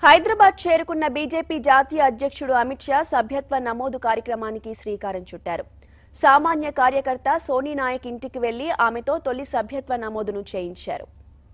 హైదరాబాద్ చేరుకున్న బీజేపీ జాతీయ అధ్యక్షుడు అమిత్ షా సభ్యత్వ నమోదు కార్యక్రమానికి శ్రీకారం చుట్టారు సామాన్య కార్యకర్త సోనీ నాయక్ ఇంటికి వెళ్లి ఆమెతో తొలి సభ్యత్వ నమోదును చేయించారు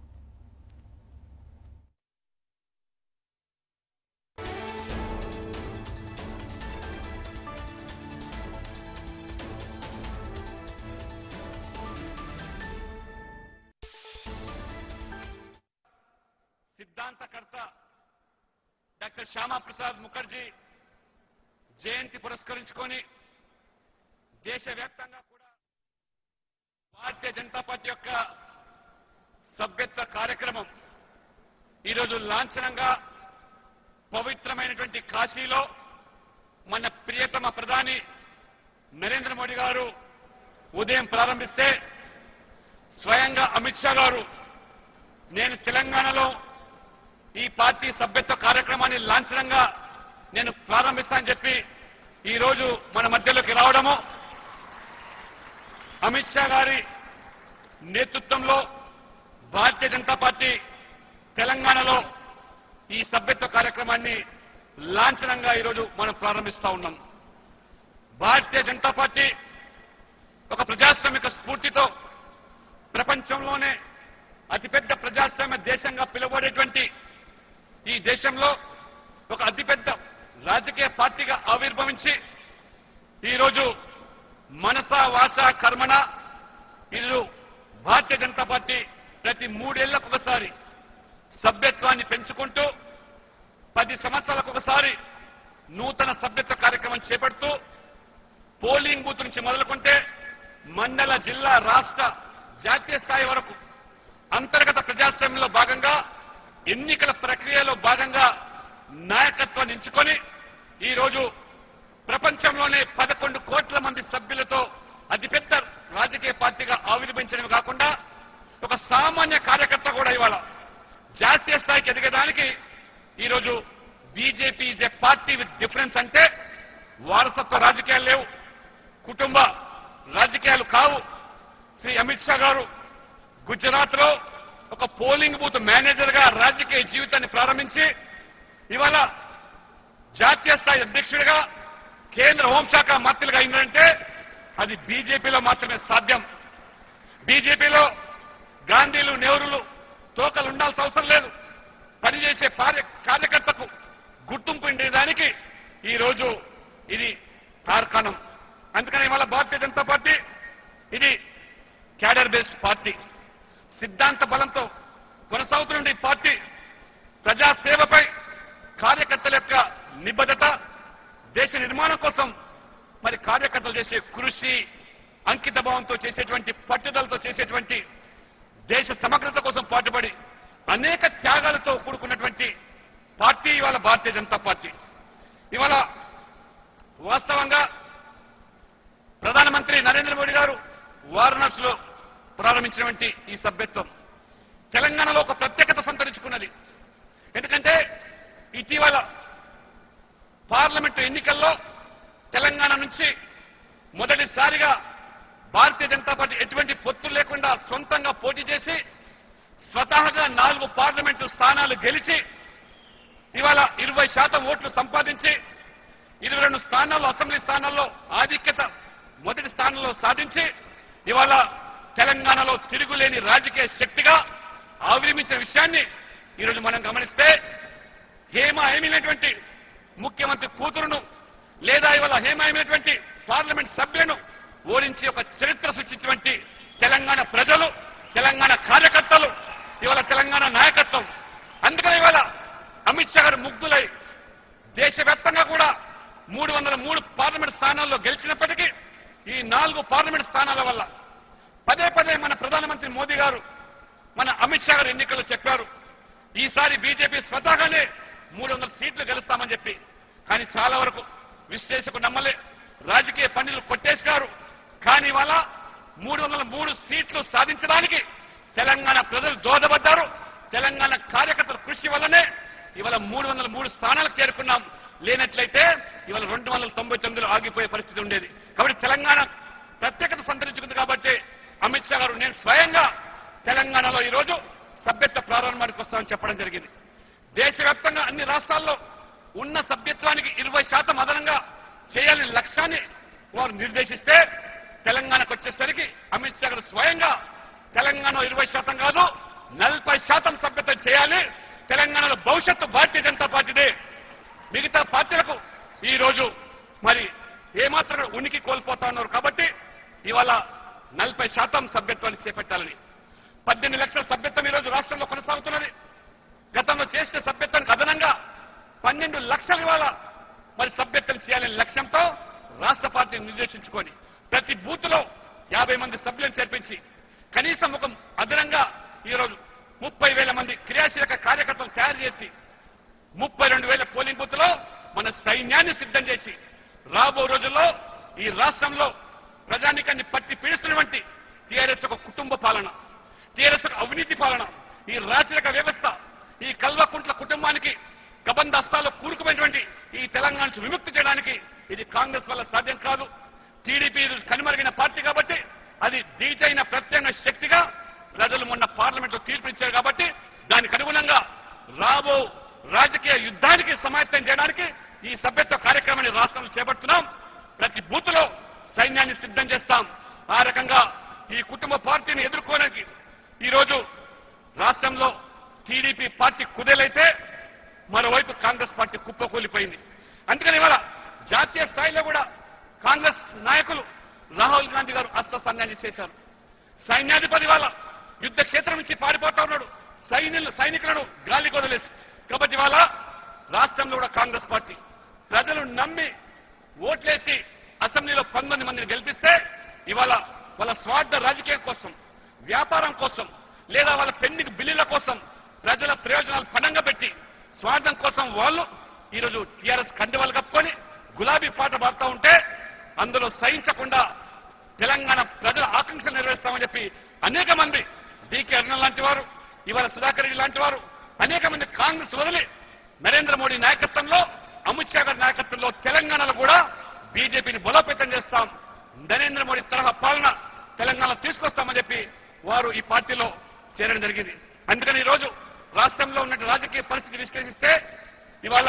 సిద్ధాంతకర్త డాక్టర్ శ్యామాప్రసాద్ ముఖర్జీ జయంతి పురస్కరించుకొని దేశవ్యాప్తంగా కూడా భారతీయ జనతా పార్టీ యొక్క సభ్యత్వ కార్యక్రమం ఈరోజు లాంఛనంగా పవిత్రమైనటువంటి కాశీలో మన ప్రియతమ ప్రధాని నరేంద్ర మోడీ గారు ఉదయం ప్రారంభిస్తే స్వయంగా అమిత్ షా గారు నేను తెలంగాణలో ఈ పార్టీ సభ్యత్వ కార్యక్రమాన్ని లాంఛనంగా నేను ప్రారంభిస్తానని చెప్పి ఈ రోజు మన మధ్యలోకి రావడము అమిత్ షా గారి నేతృత్వంలో భారతీయ జనతా పార్టీ తెలంగాణలో ఈ సభ్యత్వ కార్యక్రమాన్ని లాంఛనంగా ఈరోజు మనం ప్రారంభిస్తా ఉన్నాం భారతీయ జనతా పార్టీ ఒక ప్రజాస్వామిక స్ఫూర్తితో ప్రపంచంలోనే అతిపెద్ద ప్రజాస్వామ్య దేశంగా పిలువబడేటువంటి ఈ దేశంలో ఒక అతిపెద్ద రాజకీయ పార్టీగా ఆవిర్భవించి ఈరోజు మనస వాచ కర్మణ ఇల్లు భారతీయ జనతా పార్టీ ప్రతి మూడేళ్లకు ఒకసారి సభ్యత్వాన్ని పెంచుకుంటూ పది సంవత్సరాలకు ఒకసారి నూతన సభ్యత్వ కార్యక్రమం చేపడుతూ పోలింగ్ బూత్ నుంచి మొదలుకుంటే మండల జిల్లా రాష్ట్ర జాతీయ స్థాయి వరకు అంతర్గత ప్రజాస్వామ్యంలో భాగంగా ఎన్నికల ప్రక్రియలో భాగంగా నాయకత్వాన్ని ఎంచుకొని ఈరోజు ప్రపంచంలోనే పదకొండు కోట్ల మంది సభ్యులతో అతిపెద్ద రాజకీయ పార్టీగా ఆవిర్భవించడమే కాకుండా ఒక సామాన్య కార్యకర్త కూడా ఇవాళ జాతీయ స్థాయికి ఎదగడానికి ఈరోజు BJP is a party with difference అంటే వారసత్వ రాజకీయాలు లేవు కుటుంబ రాజకీయాలు కావు శ్రీ అమిత్ షా గారు గుజరాత్ లో ఒక పోలింగ్ బూత్ మేనేజర్ గా రాజకీయ జీవితాన్ని ప్రారంభించి ఇవాళ జాతీయ స్థాయి అధ్యక్షుడిగా కేంద్ర హోంశాఖ మంత్రులుగా అయిందంటే అది బీజేపీలో మాత్రమే సాధ్యం బీజేపీలో గాంధీలు నెహ్రూలు తోకలు ఉండాల్సిన అవసరం లేదు పనిచేసే కార్య- కార్యకర్తకు గుర్తింపు ఉండేదానికి ఈ రోజు ఇది తార్కాణం అందుకని ఇవాళ భారతీయ జనతా పార్టీ ఇది క్యాడర్ బేస్డ్ పార్టీ సిద్ధాంత బలంతో కొనసాగుతున్న ఈ పార్టీ ప్రజాసేవపై కార్యకర్తల యొక్క నిబద్ధత దేశ నిర్మాణం కోసం మరి కార్యకర్తలు చేసే కృషి అంకిత భావంతో చేసేటువంటి పట్టుదలతో చేసేటువంటి దేశ సమగ్రత కోసం పాటుపడి అనేక త్యాగాలతో కూడుకున్నటువంటి పార్టీ ఇవాళ భారతీయ జనతా పార్టీ ఇవాళ వాస్తవంగా ప్రధానమంత్రి నరేంద్ర మోడీ గారు వారణాసిలో ప్రారంభించినటువంటి ఈ సభ్యత్వం తెలంగాణలో ఒక ప్రత్యేకత సంతరించుకున్నది ఎందుకంటే ఇటీవల పార్లమెంటు ఎన్నికల్లో తెలంగాణ నుంచి మొదటిసారిగా భారతీయ జనతా పార్టీ ఎటువంటి పొత్తులు లేకుండా సొంతంగా పోటీ చేసి స్వతహాగా నాలుగు పార్లమెంటు స్థానాలు గెలిచి ఇవాళ ఇరవై శాతం ఓట్లు సంపాదించి ఇరవై రెండు స్థానాల్లో అసెంబ్లీ స్థానాల్లో ఆధిక్యత మొదటి స్థానంలో సాధించి ఇవాళ తెలంగాణలో తిరుగులేని రాజకీయ శక్తిగా ఆవిర్మించిన విషయాన్ని ఈరోజు మనం గమనిస్తే హేమ ఏమైనటువంటి ముఖ్యమంత్రి కూతురును లేదా ఇవాళ హేమ ఏమైనటువంటి పార్లమెంట్ సభ్యులను ఓడించి ఒక చరిత్ర సృష్టించినటువంటి తెలంగాణ ప్రజలు తెలంగాణ కార్యకర్తలు ఇవాళ తెలంగాణ నాయకత్వం అందుకని ఇవాళ అమిత్ షా గారు ముగ్ధులై దేశవ్యాప్తంగా కూడా మూడు వందల మూడు పార్లమెంట్ స్థానాల్లో గెలిచినప్పటికీ ఈ నాలుగు పార్లమెంట్ స్థానాల వల్ల పదే పదే మన ప్రధానమంత్రి మోదీ గారు మన అమిత్ షా గారు ఎన్నికల్లో చెప్పారు ఈసారి బీజేపీ స్వతహాగానే మూడు వందల సీట్లు గెలుస్తామని చెప్పి కానీ చాలా వరకు విశ్లేషకు నమ్మలే రాజకీయ పన్నులు కొట్టేశారు కానీ ఇవాళ మూడు వందల మూడు సీట్లు సాధించడానికి తెలంగాణ ప్రజలు దోహదపడ్డారు తెలంగాణ కార్యకర్తల కృషి వల్లనే ఇవాళ మూడు వందల మూడు స్థానాలకు చేరుకున్నాం లేనట్లయితే ఇవాళ రెండు వందల తొంభై తొమ్మిదిలో ఆగిపోయే పరిస్థితి ఉండేది కాబట్టి తెలంగాణ ప్రత్యేకత సంతరించుకుంది కాబట్టి అమిత్ షా గారు నేను స్వయంగా తెలంగాణలో ఈరోజు సభ్యత్వ ప్రారంభానికి వస్తామని చెప్పడం జరిగింది దేశవ్యాప్తంగా అన్ని రాష్ట్రాల్లో ఉన్న సభ్యత్వానికి ఇరవై శాతం అదనంగా చేయాలని లక్ష్యాన్ని వారు నిర్దేశిస్తే తెలంగాణకు వచ్చేసరికి అమిత్ షా గారు స్వయంగా తెలంగాణ ఇరవై శాతం కాదు నలభై శాతం సభ్యత్వం చేయాలి తెలంగాణలో భవిష్యత్తు భారతీయ జనతా పార్టీదే మిగతా పార్టీలకు ఈ రోజు మరి ఏమాత్రం ఉనికి కోల్పోతా ఉన్నారు కాబట్టి ఇవాళ నలభై శాతం సభ్యత్వాన్ని చేపట్టాలని పద్దెనిమిది లక్షల సభ్యత్వం ఈ రోజు రాష్ట్రంలో కొనసాగుతున్నది గతంలో చేసిన సభ్యత్వానికి అదనంగా పన్నెండు లక్షలు ఇవాళ మరి సభ్యత్వం చేయాలనే లక్ష్యంతో రాష్ట్ర పార్టీని నిర్దేశించుకొని ప్రతి బూత్ లో యాభై మంది సభ్యులను చేర్పించి కనీసం ఒక అదనంగా ఈరోజు ముప్పై వేల మంది క్రియాశీలక కార్యకర్తలు తయారు చేసి ముప్పై రెండు వేల పోలింగ్ బూత్ లో మన సైన్యాన్ని సిద్ధం చేసి రాబో రోజుల్లో ఈ రాష్ట్రంలో ప్రజానికాన్ని పట్టి పీడిస్తున్నటువంటి టీఆర్ఎస్ ఒక కుటుంబ పాలన టీఆర్ఎస్ ఒక అవినీతి పాలన ఈ రాచరిక వ్యవస్థ ఈ కల్వకుంట్ల కుటుంబానికి గబందస్తాలో కూరుకుపోయినటువంటి ఈ తెలంగాణ నుంచి విముక్తి చేయడానికి ఇది కాంగ్రెస్ వల్ల సాధ్యం కాదు టీడీపీ ఈరోజు కనుమరుగైన పార్టీ కాబట్టి అది దీటైన ప్రత్యామ్నాయ శక్తిగా ప్రజలు మొన్న పార్లమెంట్ లో తీర్పు ఇచ్చారు కాబట్టి దానికి అనుగుణంగా రాబో రాజకీయ యుద్ధానికి సమాయత్తం చేయడానికి ఈ సభ్యత్వ కార్యక్రమాన్ని రాష్ట్రంలో చేపడుతున్నాం ప్రతి బూత్ లో సైన్యాన్ని సిద్ధం చేస్తాం ఆ రకంగా ఈ కుటుంబ పార్టీని ఎదుర్కోవడానికి ఈ రోజు రాష్ట్రంలో టీడీపీ పార్టీ కుదేలైతే మరోవైపు కాంగ్రెస్ పార్టీ కుప్పకూలిపోయింది అందుకని ఇవాళ జాతీయ స్థాయిలో కూడా కాంగ్రెస్ నాయకులు రాహుల్ గాంధీ గారు అస్త సన్యాన్ని చేశారు సైన్యాధిపతి వాళ్ళ యుద్ధ క్షేత్రం నుంచి పారిపోతా ఉన్నాడు సైన్యులు సైనికులను గాలికి వదిలేసి కాబట్టి ఇవాళ రాష్ట్రంలో కూడా కాంగ్రెస్ పార్టీ ప్రజలు నమ్మి ఓట్లేసి అసెంబ్లీలో పంతొమ్మిది మందిని గెలిపిస్తే ఇవాళ వాళ్ళ స్వార్థ రాజకీయం కోసం వ్యాపారం కోసం లేదా వాళ్ళ పెండింగ్ బిల్లుల కోసం ప్రజల ప్రయోజనాలు పణంగా పెట్టి స్వార్థం కోసం వాళ్ళు ఈరోజు టీఆర్ఎస్ కండువాలు కప్పుకొని గులాబీ పాట పాడుతూ ఉంటే అందులో సహించకుండా తెలంగాణ ప్రజల ఆకాంక్షలు నెరవేరుస్తామని చెప్పి అనేక మంది డికే అరుణ లాంటి వారు ఇవాళ సుధాకర్ రెడ్డి లాంటి వారు అనేక మంది కాంగ్రెస్ వదిలి నరేంద్ర మోడీ నాయకత్వంలో అమిత్ షా గారి నాయకత్వంలో తెలంగాణలో కూడా బీజేపీని బలోపేతం చేస్తాం నరేంద్ర మోడీ తరహా పాలన తెలంగాణ తీసుకొస్తామని చెప్పి వారు ఈ పార్టీలో చేరడం జరిగింది అందుకని ఈ రోజు రాష్ట్రంలో ఉన్న రాజకీయ పరిస్థితి విశ్లేషిస్తే ఇవాళ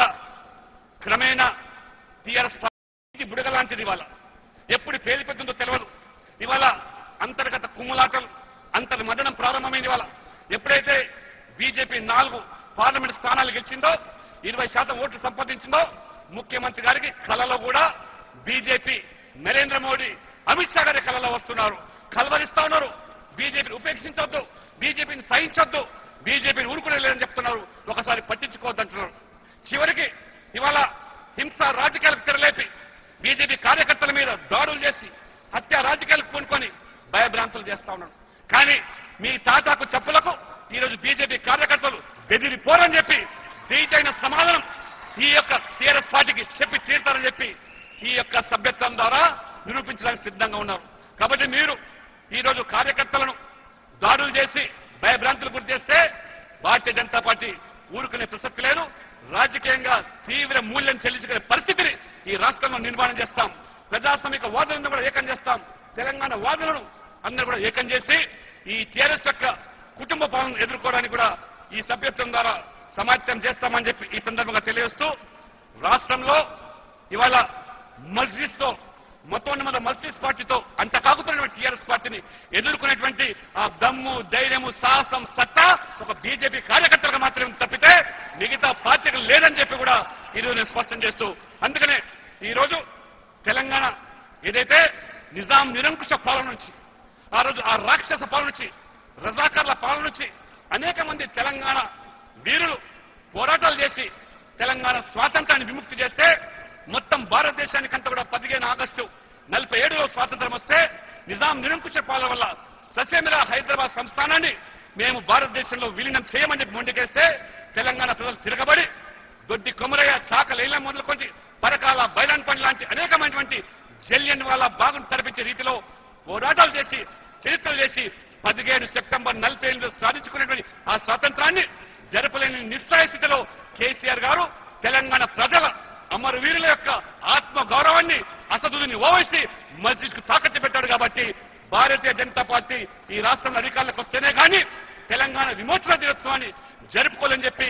క్రమేణా టీఆర్ఎస్ పార్టీ బుడగ లాంటిది ఇవాళ ఎప్పుడు పేలిపోతుందో తెలియదు ఇవాళ అంతర్గత కుమ్ములాటలు అంతర్ మదనం ప్రారంభమైంది ఇవాళ ఎప్పుడైతే బీజేపీ నాలుగు పార్లమెంట్ స్థానాలు గెలిచిందో ఇరవై శాతం ఓట్లు సంపాదించిందో ముఖ్యమంత్రి గారికి కలలో కూడా బీజేపీ నరేంద్ర మోడీ అమిత్ షా గారి కలలో వస్తున్నారు కలవరిస్తా ఉన్నారు బీజేపీని ఉపేక్షించొద్దు బీజేపీని సహించొద్దు బీజేపీని ఊరుకునే లేదని చెప్తున్నారు ఒకసారి పట్టించుకోవద్దంటున్నారు చివరికి ఇవాళ హింస రాజకీయాలకు తెరలేపి బీజేపీ కార్యకర్తల మీద దాడులు చేసి హత్య రాజకీయాలకు పూనుకొని భయభ్రాంతులు చేస్తా ఉన్నాడు కానీ మీ తాతాకు చెప్పులకు ఈరోజు బీజేపీ కార్యకర్తలు బెదిరిపోరని చెప్పి దీటైన సమాధానం ఈ యొక్క టీఆర్ఎస్ పార్టీకి చెప్పి తీరుతారని చెప్పి ఈ యొక్క సభ్యత్వం ద్వారా నిరూపించడానికి సిద్ధంగా ఉన్నారు కాబట్టి మీరు ఈరోజు కార్యకర్తలను దాడులు చేసి భయభ్రాంతులు గురి చేస్తే భారతీయ జనతా పార్టీ ఊరుకునే ప్రసక్తి లేదు రాజకీయంగా తీవ్ర మూల్యం చెల్లించుకునే పరిస్థితిని ఈ రాష్ట్రంలో నిర్మాణం చేస్తాం ప్రజాస్వామిక వాదులను కూడా ఏకం చేస్తాం తెలంగాణ వాదులను అందరూ కూడా ఏకం చేసి ఈ టీఆర్ఎస్ యొక్క కుటుంబ పాలన ఎదుర్కోవడానికి కూడా ఈ సభ్యత్వం ద్వారా సమాఖ్యం చేస్తామని చెప్పి ఈ సందర్భంగా తెలియజేస్తూ రాష్ట్రంలో ఇవాళ మస్జిద్ తో మతోన్నత మస్జిద్ పార్టీతో అంత కాకుతున్నటువంటి టీఆర్ఎస్ పార్టీని ఎదుర్కొనేటువంటి ఆ దమ్ము ధైర్యము సాహసం సత్తా ఒక బీజేపీ కార్యకర్తలకు మాత్రమే తప్పితే మిగతా పార్టీలకు లేదని చెప్పి కూడా ఈరోజు నేను స్పష్టం చేస్తూ అందుకనే ఈ రోజు తెలంగాణ ఏదైతే నిజాం నిరంకుశ పాలన నుంచి ఆ రోజు ఆ రాక్షస పాలన నుంచి రజాకార్ల పాలన నుంచి అనేక మంది తెలంగాణ వీరులు పోరాటాలు చేసి తెలంగాణ స్వాతంత్రాన్ని విముక్తి చేస్తే మొత్తం భారతదేశానికంతా కూడా పదిహేను ఆగస్టు నలభై ఏడులో స్వాతంత్రం వస్తే నిజాం నిరంకుశ పాలన వల్ల ససేమిరా హైదరాబాద్ సంస్థానాన్ని మేము భారతదేశంలో విలీనం చేయమని చెప్పి మొండికేస్తే తెలంగాణ ప్రజలు తిరగబడి దొడ్డి కొమరయ్య చాక లేల మొదలుకొని పరకాల బైలాన్ పని లాంటి అనేకమైనటువంటి జలియన్ వాళ్ళ బాగును తరపించే రీతిలో పోరాటాలు చేసి చరిత్రలు చేసి పదిహేడు సెప్టెంబర్ నలభై ఎనిమిది సాధించుకునేటువంటి ఆ స్వాతంత్రాన్ని జరపలేని నిస్సాయ స్థితిలో కేసీఆర్ గారు తెలంగాణ ప్రజల అమర వీరుల యొక్క ఆత్మ గౌరవాన్ని అసదుని ఓవేసి మస్జిద్ కు తాకట్టు పెట్టాడు కాబట్టి భారతీయ జనతా పార్టీ ఈ రాష్ట్రంలో అధికారులకు వస్తేనే కానీ తెలంగాణ విమోచన దినోత్సవాన్ని జరుపుకోవాలని చెప్పి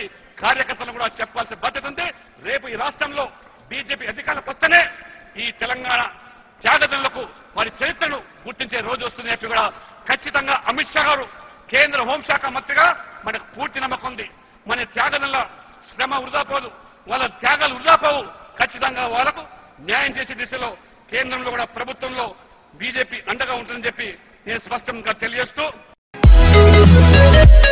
కార్యకర్తలు కూడా చెప్పాల్సిన బాధ్యత ఉంది రేపు ఈ రాష్ట్రంలో బీజేపీ అధికారంలోకి వస్తేనే ఈ తెలంగాణ త్యాగదనులకు వారి చరిత్రను గుర్తించే రోజు వస్తుంది చెప్పి కూడా ఖచ్చితంగా అమిత్ షా గారు కేంద్ర హోంశాఖ మంత్రిగా మనకు పూర్తి నమ్మకం ఉంది మన త్యాగదనుల శ్రమ వృధా పోదు వాళ్ళ త్యాగాలు వృధా పోవు ఖచ్చితంగా వాళ్ళకు న్యాయం చేసే దిశలో కేంద్రంలో కూడా ప్రభుత్వంలో బీజేపీ అండగా ఉంటుందని చెప్పి నేను స్పష్టంగా తెలియజేస్తూ